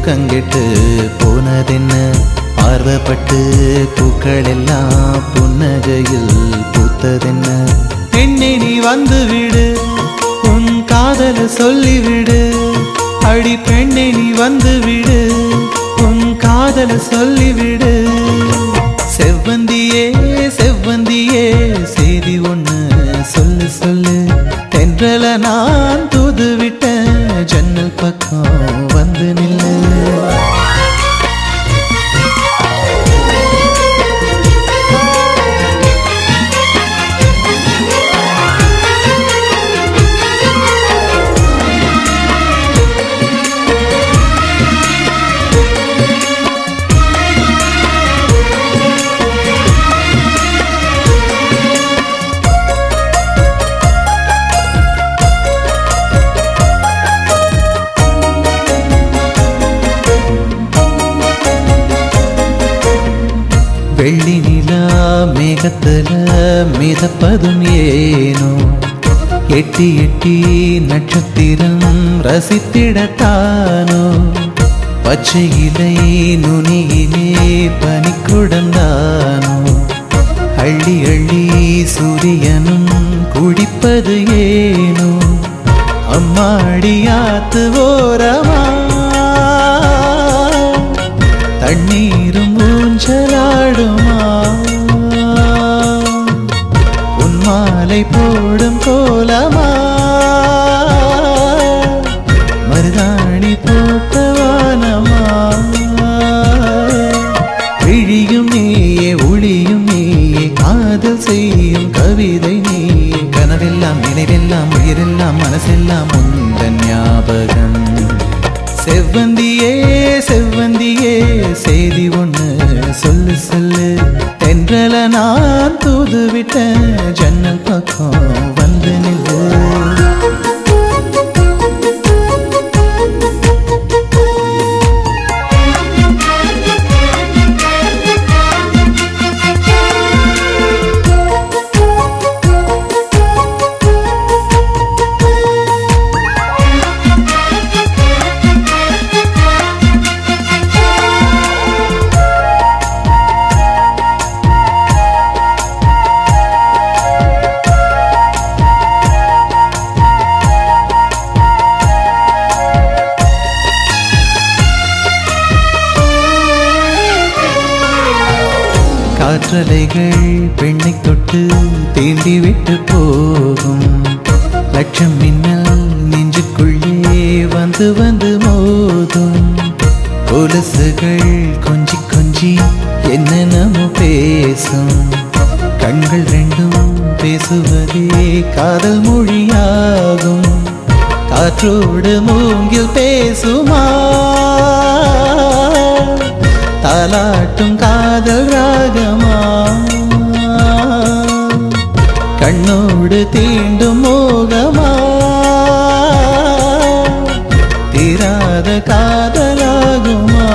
தூக்கங்கெட்டு போனதென்ன பார்வப்பட்டு பூக்கள் எல்லாம் புன்னகையில் பூத்ததென்ன பெண்ணே நீ வந்து விடு உன் காதல சொல்லிவிடு அடி பெண்ணே நீ வந்து விடு உன் காதல சொல்லிவிடு செவ்வந்தியே செவ்வந்தியே செய்தி ஒண்ணு சொல்லு சொல்லு தென்றல நான் தூது விட்டேன் ஜன்னல் பக்கம் வந்து நில்லு வெள்ளி நிலா மேகத்துல மிதப்பதும் ஏனோ எட்டி எட்டி நட்சத்திரம் ரசித்திடத்தானோ பச்சை இலை நுனியிலே பனிக்குடந்தானோ அள்ளி அள்ளி சூரியனும் குடிப்பது ஏனோ அம்மாடியாத்து ஓரமா தண்ணீரும் ஊஞ்சலாடுமா உன் மாலை போடும் கோலமா மருதாணி போத்தவானமா விழியும் நீயே ஒளியும் நீயே காதல் செய்யும் கவிதை நீயே கனவெல்லாம் நினைவெல்லாம் உயிரெல்லாம் மனசெல்லாம் உந்தன் ஞாபகம் செவ்வந்தியே செவ்வந்தியே செய்தி ஒண்ணு சொல்லு சொல்லு தென்றல நான் தூது விட்டேன் ஜன்னல் பக்கம் வந்து நில்லு காற்றலைகள் பெண்ணை தொட்டு தீண்டி விட்டு போகும் லட்சம் மின்னல் நெஞ்சுக்குள்ளே வந்து வந்து மோதும் கொலுசுகள் கொஞ்சி கொஞ்சி என்னென்னமோ பேசும் கண்கள் ரெண்டும் பேசுவதே காதல் மொழியாகும் காற்றோடு மூங்கில் பேசுமா தாலாட்டும் காதல் ராகமா கண்ணோடு தீண்டும் மோகமா தீராத காதலாகுமா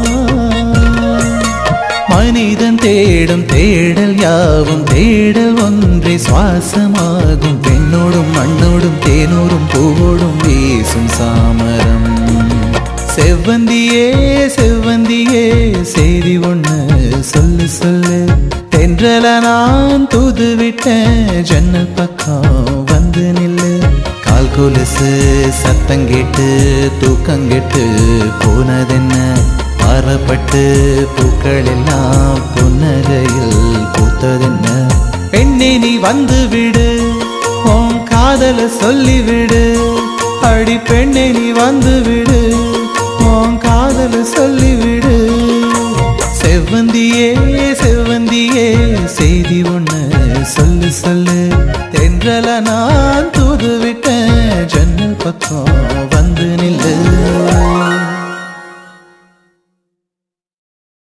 மனிதன் தேடும் தேடல் யாவும் தேடல் ஒன்றே சுவாசமாகும் பெண்ணோடும் மண்ணோடும் தேனோடும் பூவோடும் வீசும் சாமரம் செவ்வந்தியே செவ்வந்தியே செய்தி ஒண்ணு சொல்லு சொல்லு தென்றல நான் தூது விட்டேன் ஜன்னல் பக்கம் வந்து நில்லு கால் கொலுசு சத்தம் கேட்டு தூக்கம் கெட்டு போனதென்ன பாறப்பட்டு பூக்கள் எல்லாம் புன்னகையில் பூத்ததென்ன பெண்ணே நீ வந்து விடு உன் காதல சொல்லிவிடு அடி பெண்ணே நீ வந்து விடு உன் காதல சொல்லிவிடு செவ்வந்தியே செவ்வந்தியே செய்தி ஒண்ணு சொல்லு சொல்லு தென்றல நான் தூது விட்டு